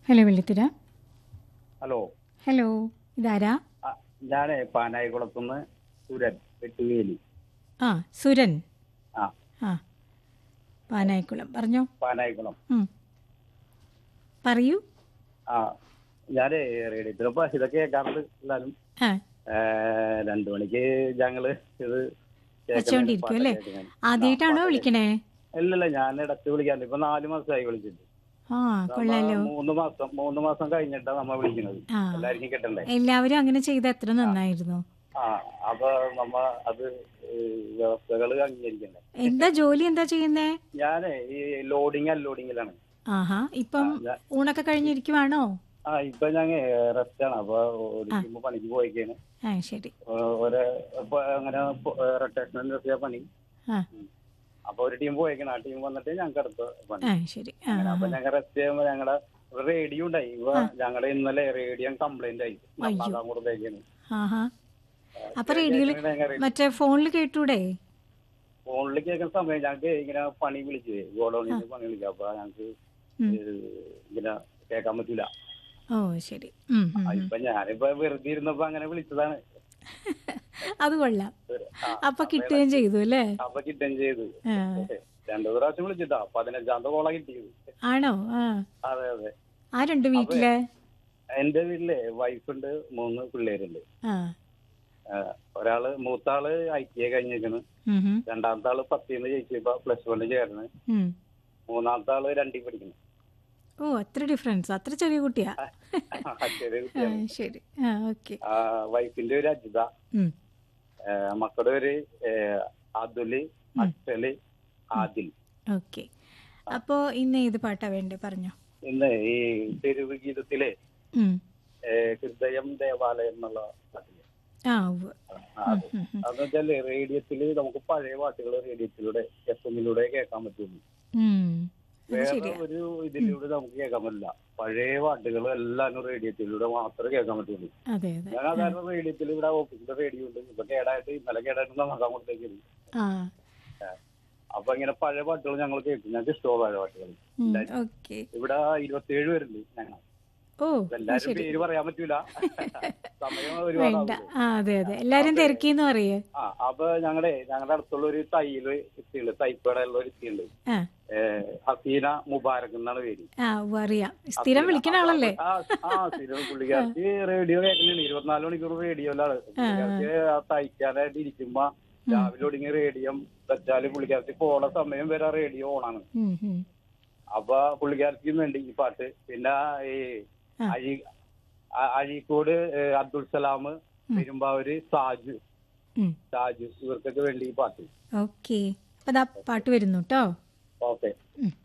Hello വെള്ളിത്തിര hello hello ഇതാരാ ഞാൻ പാനായിക്കുളത്തുനിന്ന് സുരൻ വെട്ടുവേലി ആ സുരൻ ആ ആ പാനായിക്കുളം പറഞ്ഞോ പാനായിക്കുളം ഉം. പറയൂ ആ ഞാൻ റേഡിയത്തിലപ്പോ ഇതൊക്കെ കേൾക്കാറുണ്ട് എല്ലാവരും ആ ഏ, രണ്ടു മണിക്ക് ഞങ്ങള് ഇത് കേൾക്കുന്ന വെച്ചോണ്ടിരിക്കും അല്ലേ പാട്ടൊക്കെ കേൾക്കാൻ. ആദ്യമായിട്ടാണോ വിളിക്കണേ ഇല്ലല്ല ഞാൻ ഇടയ്ക്ക് വിളിക്കാറുണ്ട് ഇപ്പൊ നാല് മാസമായി വിളിച്ചിട്ട് ആ കൊള്ളാലോ നമ്മ മൂന്ന് മാസം മൂന്ന് മാസം കഴിഞ്ഞിട്ടാ നമ്മ വിളിക്കുന്നത് ആ എല്ലാവർക്കും കിട്ടണ്ടേ എല്ലാവരും അങ്ങനെ ചെയ്ത എത്ര നന്നായിരുന്നു ആ അപ്പൊ നമ്മ അത് വ്യവസ്ഥകൾ അംഗീകരിക്കണ്ടേ എന്താ ജോലി എന്താ ചെയ്യുന്നേ ഞാനേ ഈ ലോഡിങ് അൺലോഡിങ്ങിലാണ് ആഹാ ഇപ്പം ആ, ഞാൻ- ഊണൊക്കെ കഴിഞ്ഞിരിക്കുവാണോ ആ ഇപ്പൊ ഞങ്ങ റെസ്റ്റ് ആണ് അപ്പൊ ഓടിക്കുമ്പോ പണിക്ക് പോയിക്കാണ് ആ ശരി ഒരു ഇപ്പൊ അങ്ങനെ റൊട്ടേഷൻ അനുസരിച്ച പണി ആ ഉം. അപ്പൊ ഒരു ടീം പോയിക്കണം ആ ടീം വന്നിട്ട് ഞങ്ങൾക്ക് അടുത്ത പണി ആ ശരി ആ അങ്ങനെ അപ്പൊ ഞങ്ങൾ റെസ്റ്റ് ചെയ്യുമ്പോ ഞങ്ങളുടെ റേഡിയോ ഉണ്ടായി ഇപ്പൊ ഞങ്ങളുടെ ഇന്നലെ റേഡിയോ കംപ്ലൈന്റ് ആയി നന്നാക്കാൻ കൊടുത്തേക്കാണ് ആഹാ അപ്പൊ റേഡിയോയിൽ മറ്റേ ഫോണിൽ കേട്ടൂടെ ഫോണിൽ കേൾക്കുന്ന സമയം ഞങ്ങൾക്ക് ഇങ്ങനെ പണി വിളിച്ചു ഗോഡൌണിൽ നിന്ന് പണി വിളിക്കുക അപ്പൊ ഞങ്ങൾക്ക് ഉം. ഇങ്ങനെ കേൾക്കാൻ പറ്റൂല ഓ ശരി ഉം, ഉം, ആ, ഉം. ഇപ്പൊ ഞാനിപ്പോ വെറുതെ ഇരുന്നപ്പോ അങ്ങനെ വിളിച്ചതാണ് അത് കൊള്ളാം ആ, അപ്പൊ കിട്ടുകയും ചെയ്തു അല്ലേ അപ്പൊ കിട്ടുകയും ചെയ്തു ആ. രണ്ടു പ്രാവശ്യം വിളിച്ചിട്ടാ പതിനഞ്ചാമത്തെ കോള കിട്ടിയത് ആണോ ആ അതെ അതെ ആരുണ്ട് വീട്ടില് എന്റെ വീട്ടില് വൈഫുണ്ട് മൂന്ന് പിള്ളേരുണ്ട് ആ ആ, ഒരാള് മൂത്താള് ഐ ടി ഐ കഴിഞ്ഞേക്കണ് ഉം, ഉം, രണ്ടാമത്തെ ആള് പത്തിന്ന് ജയിച്ചു ഇപ്പൊ പ്ലസ് വണ്ണിൽ ചേർന്ന് ഉം. മൂന്നാമത്തെ ആള് രണ്ടിൽ പഠിക്കുന്നു ഓ അത്ര ഡിഫറൻസ് അത്ര ചെറിയ കുട്ടിയാ ചെറിയ ആ കുട്ടിയാണ്. ശരി ആ ഓക്കെ ആ, വൈഫിന്റെ ഒരു അജിത ആ, മക്കളുടെ ഒരു ഏ, അതുല് അക്ഷല് ആദിൽ ഓക്കെ അപ്പോ ഇന്ന് ഏത് പാട്ടാ വേണ്ടേ പറഞ്ഞോ ഇന്ന് ഈ തെരുവ് ഗീതത്തിലെ ഉം. ഏ, ഹൃദയം ദേവാലയം എന്നുള്ള പാട്ടില്ലേ ആ ഉവ്വ്. ആ, അതെ. അതെന്ന് വെച്ചാല് റേഡിയത്തില് നമുക്ക് പഴയ പാട്ടുകൾ റേഡിയത്തിലൂടെ എഫ് എമ്മിലൂടെ കേൾക്കാൻ പറ്റുള്ളൂ ഉം. അത് വേറെ ശരിയാ ഒരു ഇതിലൂടെ നമുക്ക് കേൾക്കാൻ പറ്റില്ല പഴയ പാട്ടുകൾ എല്ലാം റേഡിയത്തിലൂടെ മാത്രമേ കേൾക്കാൻ പറ്റുള്ളൂ അതെ അതെ ഞാൻ സാധാരണ റേഡിയത്തിൽ ഇവിടെ ഓഫീസിന്റെ റേഡിയോ ഉണ്ട് ഇപ്പൊ കേടായിട്ട് ഇന്നലെ കേടായിട്ട് നന്നാക്കാൻ കൊടുത്തേക്കുന്നു ആ അപ്പൊ ഇങ്ങനെ പഴയ പാട്ടുകൾ ഞങ്ങൾ കേൾക്കും ഞങ്ങൾക്ക് ഇഷ്ടമുള്ള പഴയ പാട്ടുകൾ ഉം, ഓക്കെ ഇവിടെ ഇരുപത്തിയേഴ് പേരുണ്ട് ഞങ്ങൾ ഓ എല്ലാരും ശരി പേര് പറയാൻ പറ്റൂല സമയം വേണ്ട ഒരുപാട് ആ അതെ അതെ എല്ലാരും തിരക്കിന്ന് പറയേ ആ അപ്പൊ ഞങ്ങളുടെ ഞങ്ങളുടെ അടുത്തുള്ള ഒരു തയ്യല് ഇത്തിയുണ്ട് തൈപ്പേടുള്ള ഒരു ഇത്തിയുണ്ട് ആ ഏഹ് ഹസീന മുബാരക് എന്നാണ് പേര് ആ ഉവ്വ് അറിയാം സ്ഥിരം വിളിക്കണ ആളല്ലേ ആ ആ സ്ഥിരം പുള്ളിക്കാർക്ക് റേഡിയോ കേൾക്കുന്നുണ്ട് ഇരുപത്തിനാല് മണിക്കൂർ റേഡിയോയിലാണ് പുള്ളിക്കാർക്ക് ആ തയ്ക്കാനായിട്ട് ഇരിക്കുമ്പോ രാവിലെ ഒടുങ്ങി റേഡിയോ വെച്ചാല് പുള്ളിക്കാർക്ക് പോണ സമയം വരെ റേഡിയോ ഓണാണ് ഉം, ഉം. അപ്പൊ പുള്ളിക്കാർക്ക് വേണ്ടി ഈ പാട്ട് പിന്നെ ഈ ആ. അഴി അ- അഴീക്കോട് ഏഹ് അബ്ദുൾ സലാം പെരുമ്പാവൂര് സാജു ഉം. സാജു ഇവർക്കൊക്കെ വേണ്ടി ഈ പാട്ട് ഓക്കെ അപ്പൊ ദാ പാട്ട് വരുന്നു കേട്ടോ ഓക്കെ ഉം.